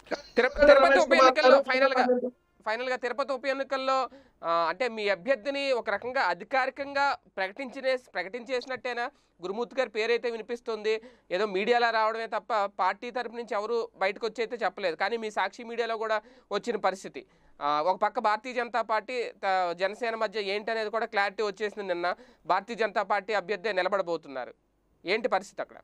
తిరు- కానీ తిరుపతి రమేష్ ఉప కుమార్ ఎన్నికల్లో గారు ఫైనల్ గా ఫైనల్ గా తిరుపతి ఉప ఎన్నికల్లో ఆ, అంటే మీ అభ్యర్థిని ఒక రకంగా అధికారికంగా ప్రకటించిన ప్రకటించేసినట్టేనా గురుమూర్తి గారి పేరైతే వినిపిస్తుంది ఏదో మీడియాలో రావడమే తప్ప పార్టీ తరపు నుంచి ఎవరు బయటకు వచ్చి అయితే చెప్పలేదు కానీ మీ సాక్షి మీడియాలో కూడా వచ్చిన పరిస్థితి ఆ, ఒక పక్క భారతీయ జనతా పార్టీ త- జనసేన మధ్య ఏంటనేది కూడా క్లారిటీ వచ్చేసింది నిన్న భారతీయ జనతా పార్టీ అభ్యర్థి నిలబడబోతున్నారు ఏంటి పరిస్థితి అక్కడ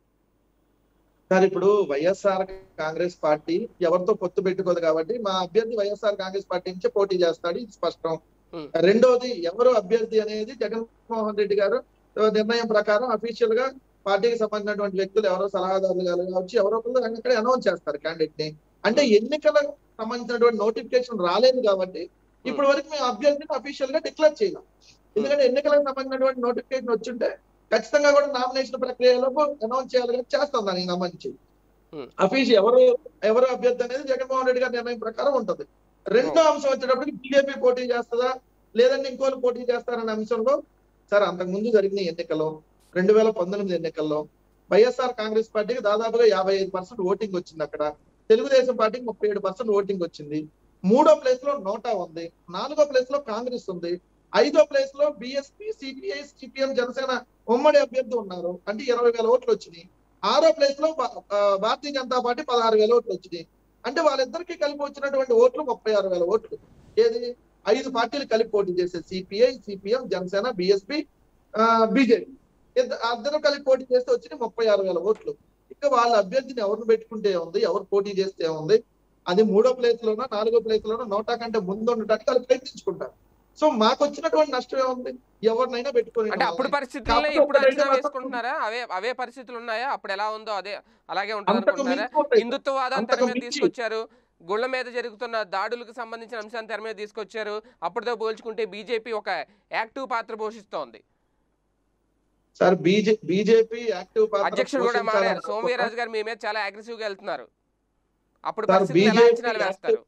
సార్ ఇప్పుడు వైఎస్ఆర్ కాంగ్రెస్ పార్టీ ఎవరితో పొత్తు పెట్టుకోదు కాబట్టి మా అభ్యర్థి వైఎస్ఆర్ కాంగ్రెస్ పార్టీ నుంచి పోటీ చేస్తాడు ఇది స్పష్టం Hmm. రెండోది ఎవరు అభ్యర్థి అనేది జగన్మోహన్ రెడ్డి గారు ఆ, నిర్ణయం ప్రకారం అఫీషియల్ గా పార్టీకి సంబంధించినటువంటి వ్యక్తులు ఎవరో సలహాదారులు గారు కావచ్చు ఎవరో ఒకరు అక్కడ అనౌన్స్ చేస్తారు క్యాండిడేట్ ని అంటే ఎన్నికలకు సంబంధించినటువంటి నోటిఫికేషన్ రాలేదు కాబట్టి ఇప్పటి వరకు మేము అభ్యర్థిని అఫీషియల్ గా డిక్లేర్ చేయాలి ఎందుకంటే ఎన్నికలకు సంబంధించినటువంటి నోటిఫికేషన్ వచ్చింటే ఖచ్చితంగా కూడా నామినేషన్ ప్రక్రియలోపు అనౌన్స్ చేయాలి కానీ చేస్తాం దానికి సంబంధించి Hmm. అఫీషియల్ ఎవరు ఎవరు అభ్యర్థి అనేది జగన్మోహన్ రెడ్డి గారి నిర్ణయం ప్రకారం ఉంటది రెండో అంశం వచ్చేటప్పటికి బీజేపీ పోటీ చేస్తుందా లేదంటే ఇంకోళ్ళు పోటీ చేస్తారనే అంశంలో సార్ అంతకు ముందు జరిగిన ఎన్నికల్లో రెండు వేల పంతొమ్మిది ఎన్నికల్లో వైఎస్ఆర్ కాంగ్రెస్ పార్టీకి దాదాపుగా యాభై ఐదు పర్సెంట్ ఓటింగ్ వచ్చింది అక్కడ తెలుగుదేశం పార్టీకి ముప్పై ఏడు పర్సెంట్ ఓటింగ్ వచ్చింది మూడో ప్లేస్ లో నోటా ఉంది నాలుగో ప్లేస్ లో కాంగ్రెస్ ఉంది ఐదో ప్లేస్ లో బిఎస్పీ సిపిఐ సిపిఎం జనసేన ఉమ్మడి అభ్యర్థి ఉన్నారు అంటే ఇరవై వేల ఓట్లు వచ్చినాయి ఆరో ప్లేస్ లో భా- ఆ, భారతీయ జనతా పార్టీ పదహారు వేల ఓట్లు వచ్చినాయి అంటే వాళ్ళిద్దరికి కలిపి వచ్చినటువంటి ఓట్లు ముప్పై ఆరు వేల ఓట్లు ఏది ఐదు పార్టీలు కలిపి పోటీ చేసే CPI CPM Janasena BSP BJP అందరూ కలిపి పోటీ చేస్తే వచ్చిన ముప్పై ఆరు వేల ఓట్లు ఇంకా వాళ్ళ అభ్యర్థిని ఎవరిని పెట్టుకుంటే ఉంది ఎవరు పోటీ చేస్తే ఉంది అది మూడో ప్లేస్ లోనో నాలుగో ప్లేస్ లోనో నోటా కంటే ముందు ఉండటానికి వాళ్ళు ప్రయత్నించుకుంటారు సో మాకు వచ్చినటువంటి నష్టం ఏముంది ఎవరినైనా పెట్టుకొని అంటే అప్పుడు పరిస్థితుల్లో కాకపోతే ఇప్పుడు ఒకటైతే అంచనా మాత్రం- వేసుకుంటున్నారా అవే అవే పరిస్థితులు ఉన్నాయా అప్పుడు ఎలా ఉందో అదే అలాగే ఉంటుంది అంతకు అనుకుంటున్నారా మించి ఉంటాయి. హిందుత్వవాదాన్ని తెర అంతకు మీద మించి. తీసుకొచ్చారు గుళ్ళ మీద జరుగుతున్న దాడులకు సంబంధించిన అంశాన్ని తెర మీద తీసుకొచ్చారు అప్పటితో పోల్చుకుంటే బీజేపీ ఒక యాక్టివ్ పాత్ర పోషిస్తోంది సార్ బీజే బీజేపీ యాక్టివ్ పాత్ర అధ్యక్షుడు కూడా మారారు పోషించాలనుకుంటున్నా. సోమవీరాజు గారు మీ మీద చాలా అగ్రెసివ్ గా వెళ్తున్నారు అప్పుడు సార్, పరిస్థితులు ఎలా BJP అంచనాలు వేస్తారు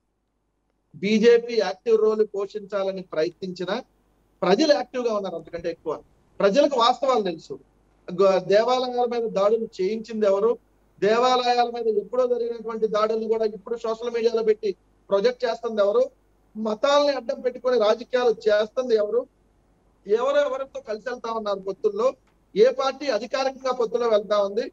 బీజేపీ యాక్టివ్ రోల్ పోషించాలని ప్రయత్నించిన ప్రజలు యాక్టివ్ గా ఉన్నారు అంతకంటే ఎక్కువ ప్రజలకు వాస్తవాలు తెలుసు గ- దేవాలయాల మీద దాడులు చేయించింది ఎవరు దేవాలయాల మీద ఎప్పుడో జరిగినటువంటి దాడులు కూడా ఇప్పుడు సోషల్ మీడియాలో పెట్టి ప్రొజెక్ట్ చేస్తుంది ఎవరు మతాలని అడ్డం పెట్టుకొని రాజకీయాలు చేస్తుంది ఎవరు ఎవరు ఎవరితో కలిసి వెళ్తా ఉన్నారు పొత్తుల్లో ఏ పార్టీ అధికారికంగా పొత్తులో వెళ్తా ఉంది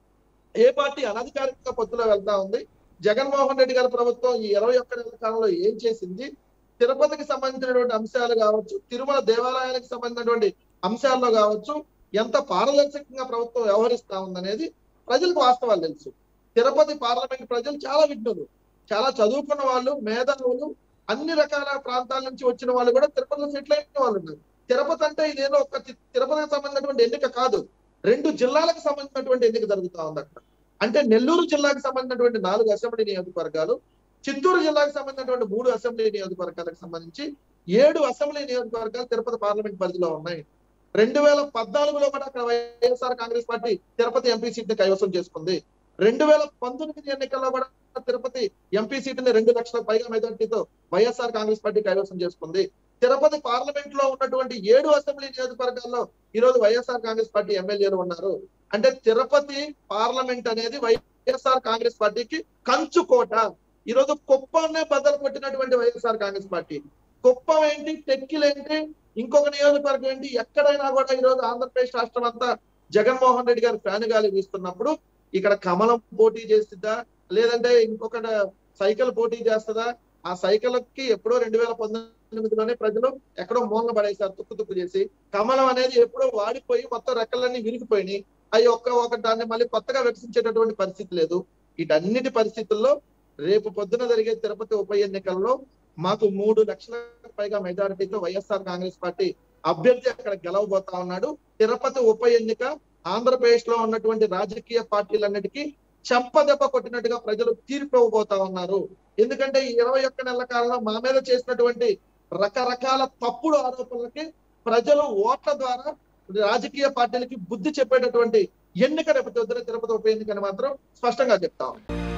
ఏ పార్టీ అనధికారికంగా పొత్తులో వెళ్తా ఉంది జగన్మోహన్ రెడ్డి గారి ప్రభుత్వం ఈ ఇరవై ఒక్క నెలల కాలంలో ఏం చేసింది తిరుపతికి సంబంధించినటువంటి అంశాలు కావచ్చు తిరుమల దేవాలయానికి సంబంధించినటువంటి అంశాల్లో కావచ్చు ఎంత పారదర్శకంగా ప్రభుత్వం వ్యవహరిస్తా ఉందనేది ప్రజలకు వాస్తవాలు తెలుసు తిరుపతి పార్లమెంట్ ప్రజలు చాలా విఘ్నులు చాలా చదువుకున్న వాళ్ళు మేధావులు అన్ని రకాల ప్రాంతాల నుంచి వచ్చిన వాళ్ళు కూడా తిరుపతిలో సెటిల్ అయిన వాళ్ళు ఉన్నారు తిరుపతి అంటే ఇదేదో ఒక తి- తిరుపతికి సంబంధించినటువంటి ఎన్నిక కాదు రెండు జిల్లాలకు సంబంధించినటువంటి ఎన్నిక జరుగుతా ఉంది అక్కడ అంటే నెల్లూరు జిల్లాకు సంబంధించినటువంటి నాలుగు అసెంబ్లీ నియోజకవర్గాలు చిత్తూరు జిల్లాకు సంబంధించినటువంటి మూడు అసెంబ్లీ నియోజకవర్గాలకు సంబంధించి ఏడు అసెంబ్లీ నియోజకవర్గాలు తిరుపతి పార్లమెంట్ పరిధిలో ఉన్నాయి రెండు వేల పద్నాలుగులో కూడా అక్కడ YSR Congress party Tirupati MP seat ని కైవసం చేసుకుంది రెండు వేల పంతొమ్మిది ఎన్నికల్లో కూడా తిరుపతి ఎంపీ సీటుని రెండు లక్షల పైగా మెజార్టీతో వైఎస్ఆర్ కాంగ్రెస్ పార్టీ కైవసం చేసుకుంది తిరుపతి పార్లమెంట్ లో ఉన్నటువంటి ఏడు అసెంబ్లీ నియోజకవర్గాల్లో ఈ రోజు వైఎస్ఆర్ కాంగ్రెస్ పార్టీ ఎమ్మెల్యేలు ఉన్నారు అంటే తిరుపతి పార్లమెంట్ అనేది వైఎస్ఆర్ కాంగ్రెస్ పార్టీకి కంచుకోట ఈ రోజు కుప్పంనే బద్దలు కొట్టినటువంటి వైఎస్ఆర్ కాంగ్రెస్ పార్టీ కుప్పం ఏంటి టెక్కిలు ఏంటి ఇంకొక నియోజకవర్గం ఏంటి ఎక్కడైనా కూడా ఈ రోజు ఆంధ్రప్రదేశ్ రాష్ట్రం అంతా జగన్మోహన్ రెడ్డి గారి ఫ్యాన్ గాలి వీస్తున్నప్పుడు ఇక్కడ కమలం పోటీ చేస్తుందా లేదంటే ఇంకొక సైకిల్ పోటీ చేస్తుందా ఆ సైకిల్ కి ఎప్పుడో రెండు వేల పంతొమ్మిదిలోనే ప్రజలు ఎక్కడో మూలన పడేసారు తుక్కు తుక్కు చేసి కమలం అనేది ఎప్పుడో వాడిపోయి మొత్తం రెక్కలన్నీ విరిగిపోయినాయి అవి ఒక్క ఒక దాన్ని మళ్ళీ కొత్తగా వికసించేటటువంటి పరిస్థితి లేదు వీటన్నిటి పరిస్థితుల్లో రేపు పొద్దున జరిగే తిరుపతి ఉప ఎన్నికల్లో మాకు మూడు లక్షల పైగా మెజారిటీతో వైఎస్ఆర్ కాంగ్రెస్ పార్టీ అభ్యర్థి అక్కడ గెలవబోతా ఉన్నాడు తిరుపతి ఉప ఎన్నిక ఆంధ్రప్రదేశ్ లో ఉన్నటువంటి రాజకీయ పార్టీలన్నిటికీ చెంపదెబ్బ కొట్టినట్టుగా ప్రజలు తీర్పు ఇవ్వబోతా ఉన్నారు ఎందుకంటే ఈ ఇరవై ఒక్క నెలల కాలంలో మా మీద చేసినటువంటి రకరకాల తప్పుడు ఆరోపణలకి ప్రజలు ఓట్ల ద్వారా రాజకీయ పార్టీలకి బుద్ధి చెప్పేటటువంటి ఎన్నిక రేపు పొద్దున తిరుపతి ఉప ఎన్నికని మాత్రం స్పష్టంగా చెప్తా ఉన్నాం